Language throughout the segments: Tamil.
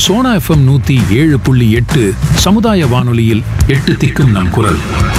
சோனா எஃப்எம் நூத்தி ஏழு புள்ளி எட்டு சமுதாய வானொலியில் எட்டு திக்கும் நம் குரல்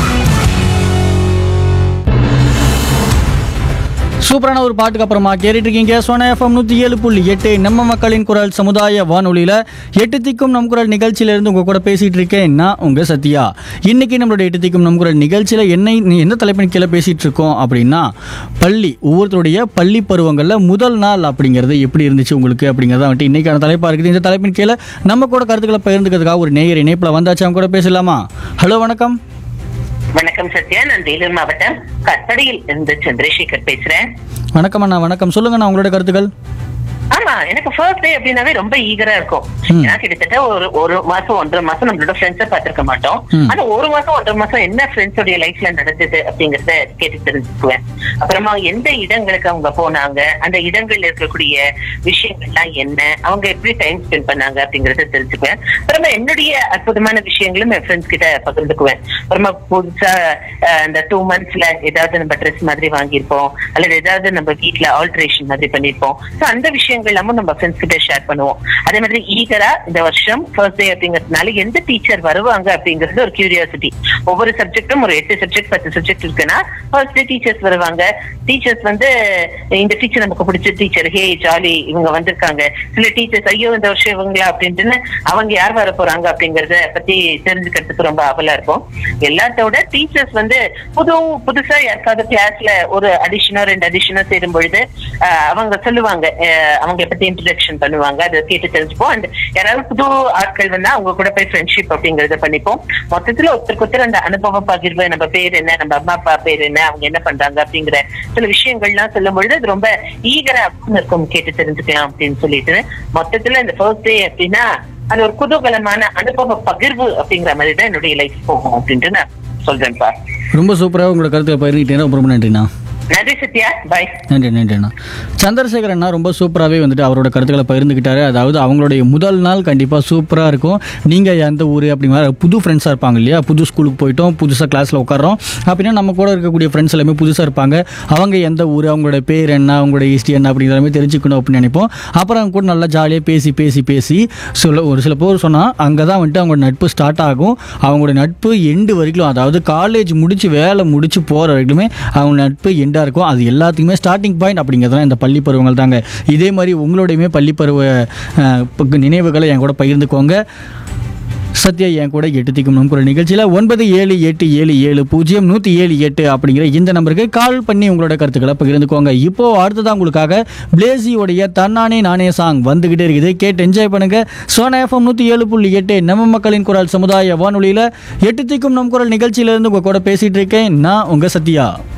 சூப்பரான ஒரு பாட்டுக்கு அப்புறமா கேட்டுட்டு இருக்கீங்க சோனா எஃப்எம் நூற்றி ஏழு புள்ளி எட்டு நம்ம மக்களின் குரல் சமுதாய வானொலியில் எட்டு திக்கும் நம் குரல் நிகழ்ச்சியிலேருந்து உங்கள் கூட பேசிகிட்டு இருக்கேன் நான் உங்கள் சத்யா இன்னைக்கு நம்மளோட எட்டு திக்கும் நம் குரல் நிகழ்ச்சியில் என்ன எந்த தலைப்பின் கீழே பேசிகிட்டு இருக்கோம் அப்படின்னா பள்ளி ஒவ்வொருத்தருடைய பள்ளி பருவங்களில் முதல் நாள் அப்படிங்கிறது எப்படி இருந்துச்சு உங்களுக்கு அப்படிங்கிறத வந்துட்டு இன்னைக்கான தலைப்பாக இருக்குது இந்த தலைப்பின் கீழே நம்ம கூட கருத்துக்களை பகிர்ந்துக்கிறதுக்காக ஒரு நேயர் இணைப்பில் வந்தாச்சு அவங்க கூட பேசலாமா ஹலோ வணக்கம் வணக்கம் சத்யா நான் வேலூர் மாவட்டம் கற்படையில் இருந்து சந்திரசேகர் பேசுறேன் வணக்கம் அண்ணா வணக்கம் சொல்லுங்கண்ணா உங்களோட கருத்துக்கள் ஆமா எனக்கு ஃபர்ஸ்ட் டே அப்படின்னாவே ரொம்ப ஈகரா இருக்கும் ம். ஏன்னா கிட்டத்தட்ட ஒரு ஒரு மாசம் ஒன்றரை மாசம் நம்மளோட ஃப்ரெண்ட்ஸை பார்த்திருக்க மாட்டோம் ம். ஆனா ஒரு மாசம் ஒன்றரை மாசம் என்ன ஃப்ரெண்ட்ஸோட லைஃப்ல நடந்தது அப்படிங்கறத கேட்டு தெரிஞ்சுக்குவேன் அப்புறமா எந்த இடங்களுக்கு அவங்க போனாங்க அந்த இடங்கள்ல இருக்கக்கூடிய விஷயங்கள்லாம் என்ன அவங்க எப்படி டைம் ஸ்பெண்ட் பண்ணாங்க அப்படிங்கறத தெரிஞ்சுக்குவேன் அப்புறமா என்னுடைய அற்புதமான விஷயங்களும் என் ஃப்ரெண்ட்ஸ் கிட்ட பகிர்ந்துக்குவேன் அப்புறமா புதுசா அஹ், அந்த டூ மந்த்ஸ்ல ஏதாவது நம்ம ட்ரெஸ் மாதிரி வாங்கியிருப்போம் அல்லது ஏதாவது நம்ம வீட்ல ஆல்ட்ரேஷன் மாதிரி பண்ணிருப்போம் சோ அந்த விஷயங்கள் எல்லாமும் நம்ம ஃப்ரெண்ட்ஸ் கிட்ட ஷேர் பண்ணுவோம் அதே மாதிரி ஈகரா இந்த வருஷம் ஃபர்ஸ்ட் டே அப்படிங்கறதுனால எந்த டீச்சர் வருவாங்க அப்படிங்கிறது ஒரு கியூரியாசிட்டி ஒவ்வொரு சப்ஜெக்டும் ஒரு எட்டு சப்ஜெக்ட் பத்து சப்ஜெக்ட் இருக்குன்னா ஃபர்ஸ்ட் டே டீச்சர்ஸ் வருவாங்க டீச்சர்ஸ் வந்து இந்த டீச்சர் நமக்கு பிடிச்ச டீச்சர் ஹே ஜாலி இவங்க வந்திருக்காங்க சில டீச்சர்ஸ் ஐயோ இந்த வருஷம் இவங்களா அப்படின்ட்டுன்னு அவங்க யார் வர போறாங்க அப்படிங்கறத பத்தி தெரிஞ்சுக்கிறதுக்கு ரொம்ப ஆவலா இருக்கும் எல்லாத்தோட டீச்சர்ஸ் வந்து புது புதுசா யாருக்காவது கிளாஸ்ல ஒரு அடிஷனோ ரெண்டு அடிஷனோ சேரும் பொழுது ஆஹ், அவங்க சொல்லுவாங்க ஆஹ், அவங்களை பத்தி இன்ட்ரடக்ஷன் பண்ணுவாங்க அதை கேட்டு தெரிஞ்சுப்போம் அண்ட் யாராவது புது ஆட்கள் வந்தா அவங்க கூட போய் ஃப்ரெண்ட்ஷிப் அப்படிங்கறத பண்ணிப்போம் மொத்தத்துல ஒருத்தருக்கு ஒருத்தர் அந்த அனுபவ பகிர்வு நம்ம பேர் என்ன நம்ம அம்மா அப்பா பேர் என்ன அவங்க என்ன பண்றாங்க அப்படிங்கிற சில விஷயங்கள்லாம் சொல்லும் பொழுது அது ரொம்ப ஈகரா இருக்கும் கேட்டு தெரிஞ்சுக்கலாம் அப்படின்னு சொல்லிட்டு மொத்தத்துல இந்த ஃபர்ஸ்ட் டே அப்படின்னா அது ஒரு குதூகலமான அனுபவ பகிர்வு அப்படிங்கிற மாதிரி தான் என்னுடைய லைஃப் போகும் அப்படின்ட்டு நான் சொல்றேன்ப்பா ரொம்ப சூப்பராக உங்களோட கருத்துக்களை பகிர்ந்துக்கிட்டேன் ரொம்ப ரொம்ப நன்றிண்ணா நன்றி சத்யா பாய் நன்றி நன்றிண்ணா சந்திரசேகர் அண்ணா ரொம்ப சூப்பராகவே வந்துட்டு அவரோட கருத்துக்களை பகிர்ந்துக்கிட்டாரு அதாவது அவங்களுடைய முதல் நாள் கண்டிப்பாக சூப்பராக இருக்கும் நீங்கள் எந்த ஊர் அப்படிங்கிற புது ஃப்ரெண்ட்ஸாக இருப்பாங்க இல்லையா புது ஸ்கூலுக்கு போயிட்டோம் புதுசாக கிளாஸில் உட்காரோம் அப்படின்னா நம்ம கூட இருக்கக்கூடிய ஃப்ரெண்ட்ஸ் எல்லாமே புதுசாக இருப்பாங்க அவங்க எந்த ஊர் அவங்களோட பேர் என்ன அவங்களோட ஹிஸ்ட்ரி என்ன அப்படிங்கிற எல்லாமே தெரிஞ்சுக்கணும் அப்படின்னு நினைப்போம் அப்புறம் அவங்க கூட நல்லா ஜாலியாக பேசி பேசி பேசி சில ஒரு சில பேர் சொன்னால் அங்கே தான் வந்துட்டு அவங்களோட நட்பு ஸ்டார்ட் ஆகும் அவங்களோட நட்பு எண்டு வரைக்கும் அதாவது காலேஜ் முடிச்சு வேலை முடிச்சு போகிற வரைக்குமே அவங்க நட்பு எண்டாக இருக்கும் அது எல்லாத்துக்குமே ஸ்டார்டிங் பாயிண்ட் அப்படிங்கிறது இந்த பள்ளி பருவங்கள் தாங்க இதே மாதிரி உங்களுடையுமே பள்ளி பருவ அஹ், ப- நினைவுகளை என் கூட பகிர்ந்துக்கோங்க சத்யா என் கூட எட்டு திக்கும் நம் குரல் நிகழ்ச்சியில் ஒன்பது ஏழு எட்டு ஏழு ஏழு பூஜ்ஜியம் நூற்றி ஏழு எட்டு அப்படிங்கிற இந்த நம்பருக்கு கால் பண்ணி உங்களோட கருத்துக்களை பகிர்ந்துக்கோங்க இப்போ அடுத்ததான் உங்களுக்காக பிளேசியோடைய தன்னானே நானே சாங் வந்துகிட்டே இருக்குது கேட்டு என்ஜாய் பண்ணுங்க சோனா எஃப்எம் நூற்றி ஏழு புள்ளி எட்டு நம்ம மக்களின் குரல் சமுதாய வானொலியில் எட்டு திக்கும் நம் குரல் நிகழ்ச்சியிலேருந்து உங்கள் கூட பேசிகிட்டு இருக்கேன் நான் உங்கள் சத்யா